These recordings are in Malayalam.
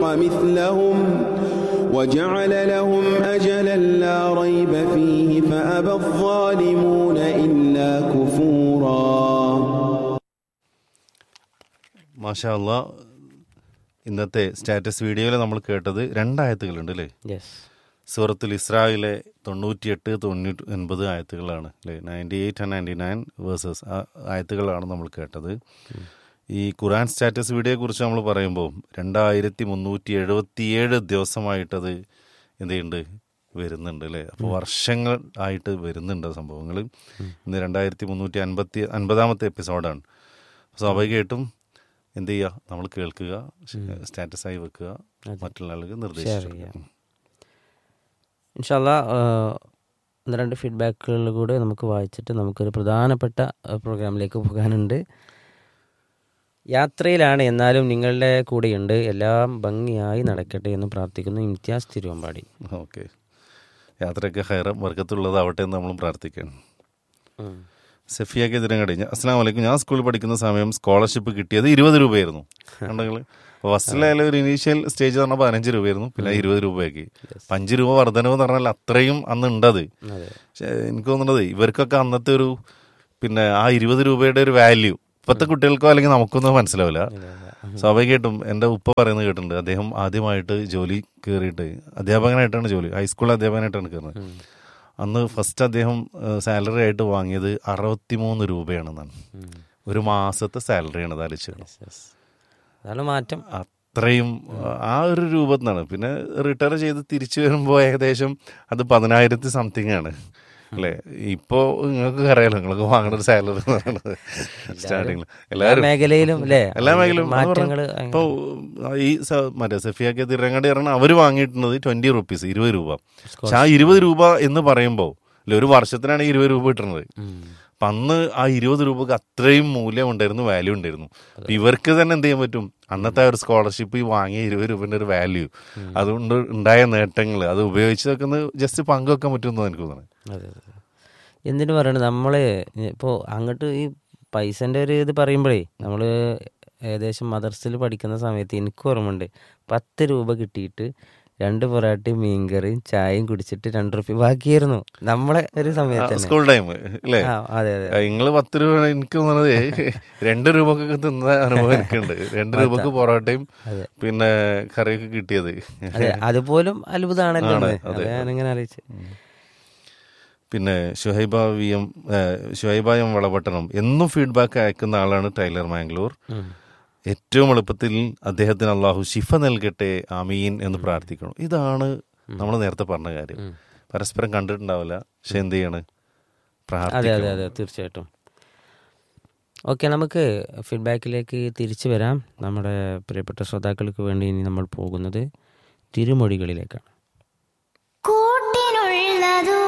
مثلهم وجعل لهم أجلا لا ريب فيه فأبى الظالمون إلا كفورا മാഷാ അല്ലാ ഇന്നത്തെ സ്റ്റാറ്റസ് വീഡിയോയിൽ നമ്മൾ കേട്ടത് രണ്ടായത്തുകളുണ്ട് അല്ലേ യെസ് സൂറത്തുൽ ഇസ്രായിലെ തൊണ്ണൂറ്റിയെട്ട് തൊണ്ണൂറ്റി ഒൻപത് ആയത്തുകളാണ് അല്ലേ ninety eight and ninety nine verses ആയത്തുകളാണ് നമ്മൾ കേട്ടത് ഈ ഖുറാൻ സ്റ്റാറ്റസ് വീഡിയോയെ കുറിച്ച് നമ്മൾ പറയുമ്പോൾ രണ്ടായിരത്തി മുന്നൂറ്റി എഴുപത്തിയേഴ് ദിവസമായിട്ടത് എന്ത് ചെയ്യുന്നുണ്ട് വരുന്നുണ്ട് അല്ലേ അപ്പോൾ വർഷങ്ങൾ ആയിട്ട് വരുന്നുണ്ട് ആ സംഭവങ്ങൾ ഇന്ന് രണ്ടായിരത്തി മുന്നൂറ്റി അൻപത്തി അൻപതാമത്തെ എപ്പിസോഡാണ് സ്വാഭാവികമായിട്ടും എന്ത് ചെയ്യുക നമ്മൾ കേൾക്കുക സ്റ്റാറ്റസായി വെക്കുക മറ്റുള്ള ആളുകൾ നിർദ്ദേശിച്ചു ചെയ്യാം. ഇൻഷല്ല ഒന്ന് രണ്ട് ഫീഡ്ബാക്കുകളിൽ കൂടെ നമുക്ക് വായിച്ചിട്ട് നമുക്കൊരു പ്രധാനപ്പെട്ട അഹ്, പ്രോഗ്രാമിലേക്ക് പോകാനുണ്ട് യാത്രയിലാണ് എന്നാലും നിങ്ങളുടെ കൂടെയുണ്ട് എല്ലാം ഭംഗിയായി നടക്കട്ടെ എന്ന് പ്രാർത്ഥിക്കുന്നു ഇംതിയാസ് തിരുവമ്പാടി ഓക്കെ യാത്രയൊക്കെ ഹൈറം വർക്കത്തുള്ളതാവട്ടെ എന്ന് നമ്മളും പ്രാർത്ഥിക്കണം സഫിയാക്ക് എതിരെ കഴിഞ്ഞ അസ്സാം വലൈക്കും ഞാൻ സ്കൂളിൽ പഠിക്കുന്ന സമയം സ്കോളർഷിപ്പ് കിട്ടിയത് ഇരുപത് രൂപയായിരുന്നു ഉണ്ടെങ്കിൽ ഫസ്റ്റിലായാലും ഒരു ഇനീഷ്യൽ സ്റ്റേജ് പറഞ്ഞാൽ പതിനഞ്ച് രൂപയായിരുന്നു പിന്നെ ഇരുപത് രൂപയാക്കി അപ്പം അഞ്ച് രൂപ വർധനവ് എന്ന് പറഞ്ഞാൽ അത്രയും അന്ന് ഉണ്ടത് അതെ പക്ഷേ എനിക്ക് തോന്നുന്നത് ഇവർക്കൊക്കെ അന്നത്തെ ഒരു പിന്നെ ആ ഇരുപത് രൂപയുടെ ഒരു വാല്യൂ ഇപ്പോഴത്തെ കുട്ടികൾക്കോ അല്ലെങ്കിൽ നമുക്കൊന്നും മനസ്സിലാവില്ല സ്വാഭാവികമായിട്ടും എൻ്റെ ഉപ്പ പറയുന്നത് കേട്ടിട്ടുണ്ട് അദ്ദേഹം ആദ്യമായിട്ട് ജോലി കയറിയിട്ട് അധ്യാപകനായിട്ടാണ് ജോലി ഹൈസ്കൂൾ അധ്യാപകനായിട്ടാണ് കയറുന്നത് അന്ന് ഫസ്റ്റ് അദ്ദേഹം സാലറി ആയിട്ട് വാങ്ങിയത് അറുപത്തിമൂന്ന് രൂപയാണെന്നാണ് ഒരു മാസത്തെ സാലറിയാണ് അത് ആലോചിച്ചത് അതാണ് മാറ്റം അത്രയും ആ ഒരു രൂപത്തിനാണ് പിന്നെ റിട്ടയർ ചെയ്ത് തിരിച്ചു വരുമ്പോൾ ഏകദേശം അത് പതിനായിരത്തി സംതിങ് ആണ് അല്ലേ ഇപ്പോൾ നിങ്ങൾക്ക് അറിയാലോ നിങ്ങൾക്ക് വാങ്ങുന്ന ഒരു സാലറി എന്ന് പറയുന്നത് സ്റ്റാർട്ടിങ്ങിൽ എല്ലാവരും മേഖലയിലും അല്ലേ എല്ലാ മേഖലയിലും മാറ്റങ്ങൾ ഇപ്പോൾ ഈ സ- മറ്റേ സഫിയാക്കി തിരങ്ങാടി പറഞ്ഞാൽ അവർ വാങ്ങിയിട്ടുള്ളത് ട്വന്റി റുപ്പീസ് ഇരുപത് രൂപ പക്ഷെ ആ ഇരുപത് രൂപ എന്ന് പറയുമ്പോൾ അല്ലെ ഒരു വർഷത്തിനാണ് ഈ ഇരുപത് രൂപ കിട്ടുന്നത് അപ്പം അന്ന് ആ ഇരുപത് രൂപക്ക് അത്രയും മൂല്യം ഉണ്ടായിരുന്നു വാല്യൂ ഉണ്ടായിരുന്നു അപ്പൊ ഇവർക്ക് തന്നെ എന്ത് ചെയ്യാൻ പറ്റും അന്നത്തെ ആ ഒരു സ്കോളർഷിപ്പ് ഈ വാങ്ങിയ ഇരുപത് രൂപന്റെ ഒരു വാല്യൂ അതുകൊണ്ട് ഉണ്ടായ നേട്ടങ്ങൾ അത് ഉപയോഗിച്ചതൊക്കെ ഒന്ന് ജസ്റ്റ് പങ്കുവെക്കാൻ പറ്റുമെന്ന് എനിക്ക് തോന്നുന്നത് അതെ അതെ എന്തിനു പറയണത് നമ്മൾ ഇപ്പോൾ അങ്ങോട്ട് ഈ പൈസൻ്റെ ഒരു ഇത് പറയുമ്പോഴേ നമ്മൾ ഏകദേശം മദർസിൽ പഠിക്കുന്ന സമയത്ത് എനിക്ക് ഓർമ്മയുണ്ട് പത്ത് രൂപ കിട്ടിയിട്ട് രണ്ട് പൊറാട്ടയും മീൻകറിയും ചായയും കുടിച്ചിട്ട് രണ്ട് റുപ്യ ബാക്കിയായിരുന്നു നമ്മളെ ഒരു സമയത്ത് തന്നെ. സ്കൂൾ ടൈം അല്ലേ ആ, അതെ അതെ നിങ്ങൾ പത്ത് രൂപ എനിക്ക് തോന്നുന്നത് രണ്ട് രൂപക്കൊക്കെ തിന്ന അനുഭവം എനിക്കുണ്ട് രണ്ട് രൂപക്ക് പൊറോട്ടയും പിന്നെ കറിയൊക്കെ കിട്ടിയത് അതെ അതുപോലും അത്ഭുതമാണല്ലോ ആണ്, ഇന്ന്. അതെ, അതാ ഞാനിങ്ങനെ ആലോചിച്ച് പിന്നെ Shuhaiba V M Shuhaiba M Valapattanam എന്നും ഫീഡ്ബാക്ക് അയക്കുന്ന ആളാണ് ടൈലർ മാംഗ്ലൂർ ഏറ്റവും എളുപ്പത്തിൽ അദ്ദേഹത്തിന് അള്ളാഹു ശിഫ നൽകട്ടെ ആമീൻ എന്ന് പ്രാർത്ഥിക്കണം ഇതാണ് നമ്മൾ നേരത്തെ പറഞ്ഞ കാര്യം പരസ്പരം കണ്ടിട്ടുണ്ടാവില്ല പക്ഷെ എന്ത് ചെയ്യാണ് അതെ അതെ പ്രാർത്ഥിക്കണം അതെ തീർച്ചയായിട്ടും ഓക്കെ നമുക്ക് ഫീഡ്ബാക്കിലേക്ക് തിരിച്ചു വരാം നമ്മുടെ പ്രിയപ്പെട്ട ശ്രോതാക്കൾക്ക് വേണ്ടി ഇനി നമ്മൾ പോകുന്നത് തിരുമൊഴികളിലേക്കാണ് കൂട്ടിനുള്ളതോ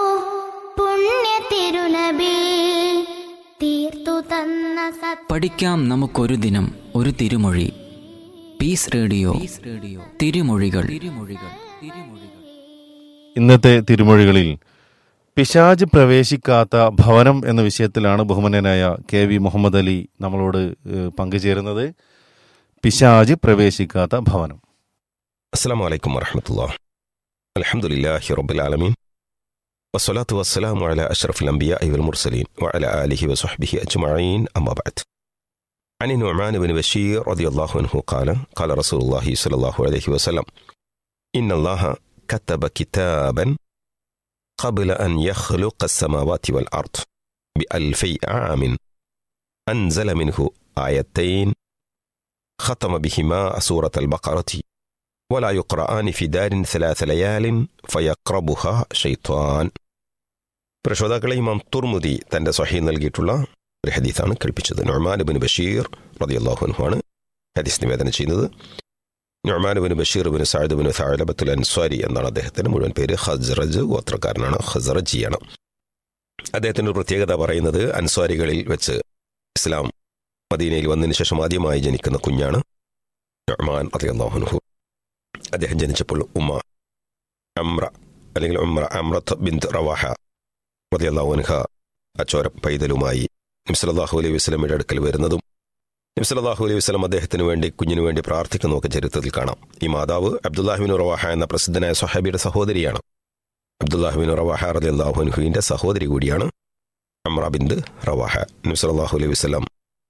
പുണ്യ തിരുനബി തീർത്തു തന്ന സത് പഠിക്കാം നമുക്കൊരു ദിനം ഒരു തിരുമൊഴി പീസ് റേഡിയോ റേഡിയോ തിരുമൊഴികൾ തിരുമൊഴികൾ തിരുമൊഴികൾ ഇന്നത്തെ തിരുമൊഴികളിൽ പിശാജ് പ്രവേശിക്കാത്ത ഭവനം എന്ന വിഷയത്തിലാണ് ബഹുമാന്യനായ കെ വി മുഹമ്മദ് അലി നമ്മളോട് ഏഹ്, പങ്കുചേരുന്നത് പിശാജ് പ്രവേശിക്കാത്ത ഭവനം السلام عليكم ورحمة الله الحمد لله رب العالمين والصلاة والسلام على أشرف الأنبياء والمرسلين وعلى آله وصحبه أجمعين أما بعد عن النعمان بن بشير رضي الله عنه قال قال رسول الله صلى الله عليه وسلم إن الله كتب كتابا قبل أن يخلق السماوات والأرض بألفي عام أنزل منه آيتين ختم بهما سورة البقرة ولا يقرآن في دار ثلاث ليال فيقربها شيطان പ്രശോതാക്കളെ ഇമാം തുർമുദി തന്റെ സ്വഹീ നൽകിയിട്ടുള്ള ഒരു ഹദീസാണ് കേൾപ്പിച്ചത് നൊമാൻ ബിൻ ബഷീർ റളിയല്ലാഹു അൻഹു ആണ് ഹദീസ് നിവേദനം ചെയ്യുന്നത് നൊമാൻ ബിൻ ബഷീർ ബിൻ സായിദ് ബിൻ സാലബത്തുൽ അൻസ്വാരി എന്നാണ് അദ്ദേഹത്തിന്റെ മുഴുവൻ പേര് ഹസ്റജ് ഗോത്രക്കാരനാണ് ഹസ്റജിയാണ് അദ്ദേഹത്തിന്റെ ഒരു പ്രത്യേകത പറയുന്നത് അൻസ്വാരികളിൽ വെച്ച് ഇസ്ലാം മദീനയിൽ വന്നതിന് ശേഷം ആദ്യമായി ജനിക്കുന്ന കുഞ്ഞാണ് നൊമാൻ റളിയല്ലാഹു അൻഹു അദ്ദേഹം ജനിച്ചപ്പോൾ ഉമ്മ അമ്ര അല്ലെങ്കിൽ ഉമ്ര അമ്രത്ത് ബിന്ദ് റവാഹ റളിയല്ലാഹു അൻഹ അച്ചോര പൈതലുമായി നബി സല്ലല്ലാഹു അലൈഹി വസല്ലമയുടെ അടുക്കൽ വരുന്നതും നബ്സലാഹു അലൈഹി വസ്ലം അദ്ദേഹത്തിന് വേണ്ടി കുഞ്ഞിനു വേണ്ടി പ്രാർത്ഥിക്കുന്നതൊക്കെ ചരിത്രത്തിൽ കാണാം ഈ മാതാവ് അബ്ദുല്ലാഹിബിൻ റവാഹ എന്ന പ്രസിദ്ധനായ സഹാബിയുടെ സഹോദരിയാണ് അബ്ദുല്ലാഹിബിൻ റവാഹ റലി അള്ളാഹുൻഹുവിൻ്റെ സഹോദരി കൂടിയാണ് അമ്ര ബിന്ദ് റവാഹ നബ്സലാഹു അലൈഹി വസ്ലം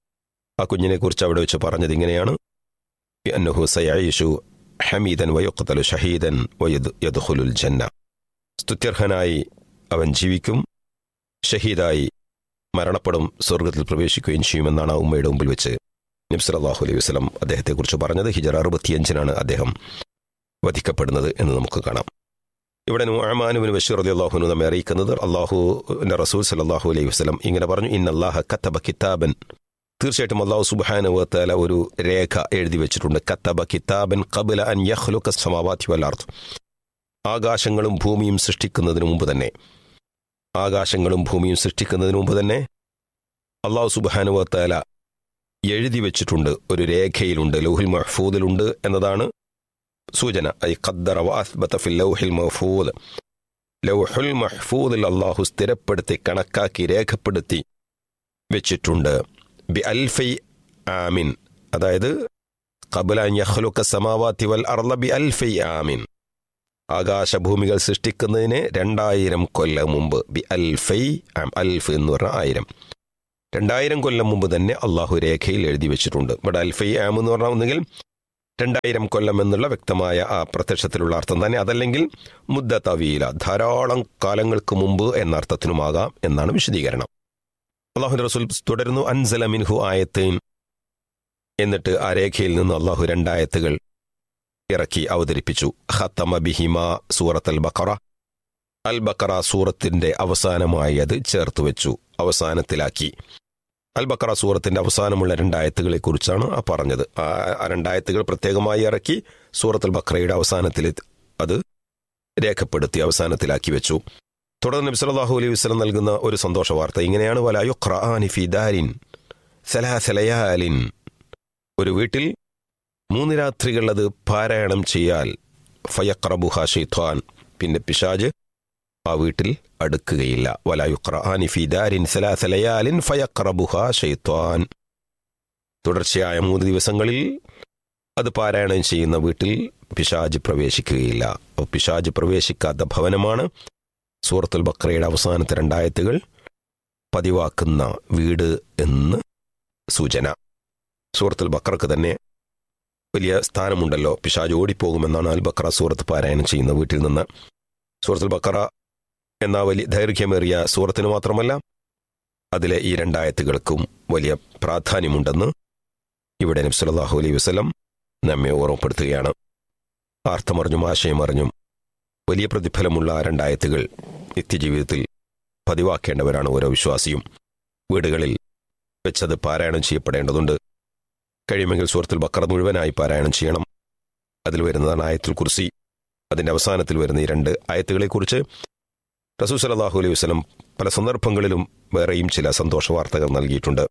ആ കുഞ്ഞിനെ കുറിച്ച് അവിടെ വെച്ച് പറഞ്ഞത് ഇങ്ങനെയാണ് അന്നഹു സയീഷു ഹമീദൻ വയുഖത്തലു ഷഹീദൻ വയദ്ഖുലുൽ ജന്ന സ്തുത്യർഹനായി അവൻ ജീവിക്കും ഷഹീദായി മരണപ്പെടും സ്വർഗത്തിൽ പ്രവേശിക്കുകയും ചെയ്യുമെന്നാണ് ആ ഉമ്മയുടെ മുമ്പിൽ വെച്ച് നബ്സർ അള്ളാഹു അലൈഹി വസ്ലം അദ്ദേഹത്തെക്കുറിച്ച് പറഞ്ഞത് ഹിജർ അറുപത്തിയഞ്ചിനാണ് അദ്ദേഹം വധിക്കപ്പെടുന്നത് എന്ന് നമുക്ക് കാണാം ഇവിടെ നുഅമാനുവിന് ബഷീർ അലി അള്ളാഹുനു നമ്മെ അറിയിക്കുന്നത് അള്ളാഹുവിന്റെ റസൂൽ സലാഹു അലൈഹി വസ്ലം ഇങ്ങനെ പറഞ്ഞു ഇൻ അള്ളാഹ കത്തബ കിതാബൻ തീർച്ചയായിട്ടും അള്ളാഹു സുബാനുവത്താല ഒരു രേഖ എഴുതി വെച്ചിട്ടുണ്ട് കത്തബ കിതാബൻ കബില അൻ യഹ്ലുക സമാവാത്തി വല്ലാർത്ത് ആകാശങ്ങളും ഭൂമിയും സൃഷ്ടിക്കുന്നതിന് മുമ്പ് തന്നെ ആകാശങ്ങളും ഭൂമിയും സൃഷ്ടിക്കുന്നതിന് മുമ്പ് തന്നെ അള്ളാഹു സുബാനുവത്താല എഴുതി വെച്ചിട്ടുണ്ട് ഒരു രേഖയിലുണ്ട് ലൗഹിൽ മഹ്ഫൂദിലുണ്ട് എന്നതാണ് സൂചന ഐ ഖദ്ദറ വഅസ്ബത ഫിൽ ലൗഹിൽ മഹ്ഫൂദ് ലൗഹുൽ മഹ്ഫൂദിൽ അള്ളാഹു സ്ഥിരപ്പെടുത്തി കണക്കാക്കി രേഖപ്പെടുത്തി വെച്ചിട്ടുണ്ട് ബി അൽഫൈ ആമിൻ അതായത് കബല യഹ്ലുക്ക സമാവാത്തി വൽ അർള ബി അൽഫൈ ആമിൻ ആകാശഭൂമികൾ സൃഷ്ടിക്കുന്നതിന് രണ്ടായിരം കൊല്ലം മുമ്പ് ബി അൽഫൈ ആം അൽഫ് എന്ന് പറഞ്ഞ ആയിരം രണ്ടായിരം കൊല്ലം മുമ്പ് തന്നെ അള്ളാഹു രേഖയിൽ എഴുതി വെച്ചിട്ടുണ്ട് ഇവിടെ അൽഫൈ ആം എന്ന് പറഞ്ഞാൽ ഒന്നുകിൽ രണ്ടായിരം കൊല്ലം എന്നുള്ള വ്യക്തമായ ആ പ്രത്യക്ഷത്തിലുള്ള അർത്ഥം തന്നെ അതല്ലെങ്കിൽ മുദ്ദ തവീല ധാരാളം കാലങ്ങൾക്ക് മുമ്പ് എന്ന അർത്ഥത്തിനുമാകാം എന്നാണ് വിശദീകരണം അള്ളാഹു റസൂൽ തുടരുന്നു അൻസല മിൻഹു ആയത്തേൻ എന്നിട്ട് ആ രേഖയിൽ നിന്ന് അള്ളാഹു രണ്ടായത്തുകൾ ഇറക്കി അവതരിപ്പിച്ചു ഖത്തമ ബിഹിമ സൂറത്ത് അൽ ബക്കറ അൽ ബക്കറ സൂറത്തിന്റെ അവസാനമായി അത് ചേർത്ത് വെച്ചു അവസാനത്തിലാക്കി അൽ ബക്കറ സൂറത്തിന്റെ അവസാനമുള്ള രണ്ടായത്തുകളെ കുറിച്ചാണ് ആ പറഞ്ഞത് ആ രണ്ടായത്തുകൾ പ്രത്യേകമായി ഇറക്കി സൂറത്ത് അൽ ബക്കറയുടെ അവസാനത്തിൽ അത് രേഖപ്പെടുത്തി അവസാനത്തിലാക്കി വെച്ചു തുടർന്ന് നബി സല്ലല്ലാഹു അലൈഹി വസല്ലം നൽകുന്ന ഒരു സന്തോഷ വാർത്ത ഇങ്ങനെയാണ് വല യുഖ്റആനി ഫി ദാരിൻ സലാസലയാലിൻ ഒരു വീട്ടിൽ മൂന്ന് രാത്രികൾ അത് പാരായണം ചെയ്യാൽ ഫയക്രബുഹ ഷെയ്ത്വാൻ പിന്നെ പിശാജ് ആ വീട്ടിൽ അടുക്കുകയില്ല വല യുഖ്റആനി ഫി ദാരിൻ സലാസലയാലിൻ ഫയക്രബുഹ ഷെയ്ത്വാൻ തുടർച്ചയായ മൂന്ന് ദിവസങ്ങളിൽ അത് പാരായണം ചെയ്യുന്ന വീട്ടിൽ പിശാജ് പ്രവേശിക്കുകയില്ല അപ്പോൾ പിശാജ് പ്രവേശിക്കാത്ത ഭവനമാണ് സൂറത്തുൽ ബക്രയുടെ അവസാനത്തെ രണ്ടായത്തുകൾ പതിവാക്കുന്ന വീട് എന്ന് സൂചന സൂറത്തുൽ ബക്രക്ക് തന്നെ വലിയ സ്ഥാനമുണ്ടല്ലോ പിശാജ് ഓടിപ്പോകുമെന്നാണ് അൽ ബക്ര സൂറത്ത് പാരായണം ചെയ്യുന്ന വീട്ടിൽ നിന്ന് സൂറത്തുൽ ബക്ര എന്ന വലിയ ദൈർഘ്യമേറിയ സൂറത്തിന് മാത്രമല്ല അതിലെ ഈ രണ്ടായത്തുകൾക്കും വലിയ പ്രാധാന്യമുണ്ടെന്ന് ഇവിടെ നബ്സലാഹു അലൈഹി വസ്ലം നമ്മെ ഓർമ്മപ്പെടുത്തുകയാണ് അർത്ഥമറിഞ്ഞും ആശയമറിഞ്ഞും വലിയ പ്രതിഫലമുള്ള രണ്ടായത്തുകൾ നിത്യജീവിതത്തിൽ പതിവാക്കേണ്ടവരാണ് ഓരോ വിശ്വാസിയും വീടുകളിൽ വെച്ചത് പാരായണം ചെയ്യപ്പെടേണ്ടതുണ്ട് കഴിയുമെങ്കിൽ സുഹൃത്തിൽ ബക്കറ മുഴുവനായി പാരായണം ചെയ്യണം അതിൽ വരുന്നതാണ് ആയത്തുൽ കുർസി അതിൻ്റെ അവസാനത്തിൽ വരുന്ന ഈ രണ്ട് ആയത്തുകളെക്കുറിച്ച് റസൂ സലാഹു അലൈഹി വസ്ലം പല സന്ദർഭങ്ങളിലും വേറെയും ചില സന്തോഷ വാർത്തകൾ നൽകിയിട്ടുണ്ട്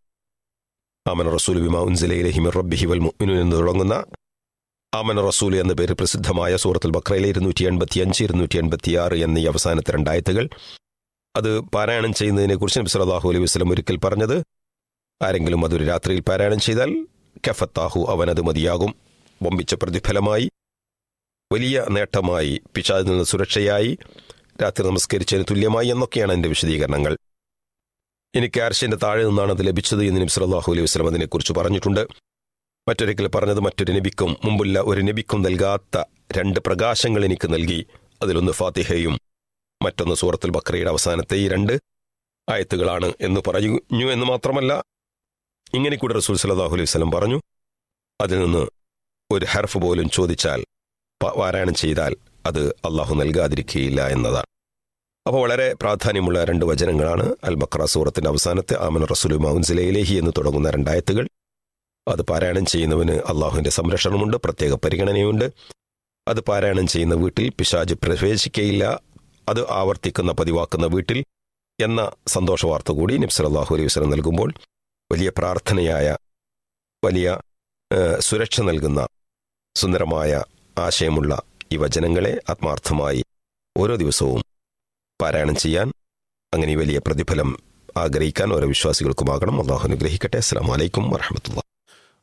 ആമന റസൂൽ ബിമാ ഉൻസിലയിലെ ഹിമിർ റബ്ബിഹി വൽ മുഅ്മിനൂൻ എന്ന് തുടങ്ങുന്ന ആമന റസൂൽ എന്ന പേര് പ്രസിദ്ധമായ സൂറത്തുൽ ബക്രയിലെ ഇരുന്നൂറ്റി എൺപത്തി അഞ്ച് ഇരുന്നൂറ്റി എൺപത്തി ആറ് എന്നീ അവസാനത്തെ രണ്ടായത്തുകൾ അത് പാരായണം ചെയ്യുന്നതിനെക്കുറിച്ച് നബി സല്ലല്ലാഹു അലൈഹി വസല്ലം ഒരിക്കൽ പറഞ്ഞത് ആരെങ്കിലും അതൊരു രാത്രിയിൽ പാരായണം ചെയ്താൽ കഫത്താഹു അവനത് മതിയാകും വമ്പിച്ച പ്രതിഫലമായി വലിയ നേട്ടമായി പിശാദിൽ നിന്ന് സുരക്ഷയായി രാത്രി നമസ്കരിച്ചതിന് തുല്യമായി എന്നൊക്കെയാണ് എൻ്റെ വിശദീകരണങ്ങൾ എനിക്ക് അർഷിന്റെ താഴെ നിന്നാണ് അത് ലഭിച്ചത് എന്ന് നബി സല്ലല്ലാഹു അലൈഹി വസല്ലം അതിനെക്കുറിച്ച് പറഞ്ഞിട്ടുണ്ട് മറ്റൊരിക്കൽ പറഞ്ഞത് മറ്റൊരു നബിക്കും മുമ്പുള്ള ഒരു നബിക്കും നൽകാത്ത രണ്ട് പ്രകാശങ്ങൾ എനിക്ക് നൽകി അതിലൊന്ന് ഫാത്തിഹയും മറ്റൊന്ന് സൂറത്തുൽ ബക്രയുടെ അവസാനത്തെ ഈ രണ്ട് ആയത്തുകളാണ് എന്ന് പറഞ്ഞു എന്ന് മാത്രമല്ല ഇങ്ങനെ കൂടെ റസൂൽ സല്ലല്ലാഹു അലൈഹി വസല്ലം പറഞ്ഞു അതിൽ നിന്ന് ഒരു ഹർഫ് പോലും ചോദിച്ചാൽ പാരായണം ചെയ്താൽ അത് അള്ളാഹു നൽകാതിരിക്കുകയില്ല എന്നതാണ് അപ്പോൾ വളരെ പ്രാധാന്യമുള്ള രണ്ട് വചനങ്ങളാണ് അൽ ബക്ര സൂറത്തിന്റെ അവസാനത്തെ ആമൻ റസൂൽ മൗൻസിലയിലേഹി എന്ന് തുടങ്ങുന്ന രണ്ടായത്തുകൾ അത് പാരായണം ചെയ്യുന്നവന് അള്ളാഹുവിന്റെ സംരക്ഷണമുണ്ട് പ്രത്യേക പരിഗണനയുണ്ട് അത് പാരായണം ചെയ്യുന്ന വീട്ടിൽ പിശാജ് പ്രവേശിക്കയില്ല അത് ആവർത്തിക്കുന്ന പതിവാക്കുന്ന വീട്ടിൽ എന്ന സന്തോഷ വാർത്ത കൂടി നബ്സലാഹു അലൈഹി വസ്ലം നൽകുമ്പോൾ വലിയ പ്രാർത്ഥനയായ വലിയ സുരക്ഷ നൽകുന്ന സുന്ദരമായ ആശയമുള്ള ഈ വചനങ്ങളെ ആത്മാർത്ഥമായി ഓരോ ദിവസവും പാരായണം ചെയ്യാൻ അങ്ങനെ വലിയ പ്രതിഫലം ആഗ്രഹിക്കാൻ ഓരോ വിശ്വാസികൾക്കുമാകണം അള്ളാഹു അനുഗ്രഹിക്കട്ടെ അസ്സാം വലൈക്കും വറഹമത്തുള്ള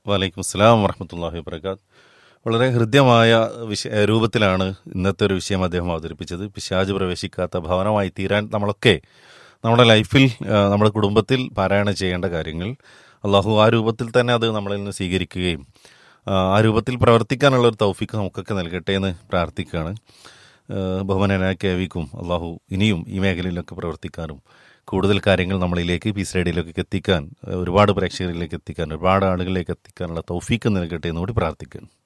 വലൈക്കും അസ്സലാം വറഹമത്തല്ലാഹി വബർക്കാത്ത് വളരെ ഹൃദ്യമായ വിഷ രൂപത്തിലാണ് ഇന്നത്തെ ഒരു വിഷയം അദ്ദേഹം അവതരിപ്പിച്ചത് പിശാജ് പ്രവേശിക്കാത്ത ഭവനമായി തീരാൻ നമ്മളൊക്കെ നമ്മുടെ ലൈഫിൽ ആ, നമ്മുടെ കുടുംബത്തിൽ പാരായണം ചെയ്യേണ്ട കാര്യങ്ങൾ അള്ളാഹു ആ രൂപത്തിൽ തന്നെ അത് നമ്മളിൽ നിന്ന് സ്വീകരിക്കുകയും ആ, ആ രൂപത്തിൽ പ്രവർത്തിക്കാനുള്ള ഒരു തൗഫിക്ക് നമുക്കൊക്കെ നൽകട്ടെ എന്ന് പ്രാർത്ഥിക്കുകയാണ് ആ, ബഹുമാനായ കെ വിക്കും അള്ളാഹു ഇനിയും ഈ മേഖലയിലൊക്കെ പ്രവർത്തിക്കാനും കൂടുതൽ കാര്യങ്ങൾ നമ്മളിലേക്ക് പീസ് റേഡിയോയിലേക്ക് എത്തിക്കാൻ ആ, ഒരുപാട് പ്രേക്ഷകരിലേക്ക് എത്തിക്കാൻ ഒരുപാട് ആളുകളിലേക്ക് എത്തിക്കാനുള്ള തൗഫീക്ക് നൽകട്ടെ എന്നുകൂടി പ്രാർത്ഥിക്കുന്നു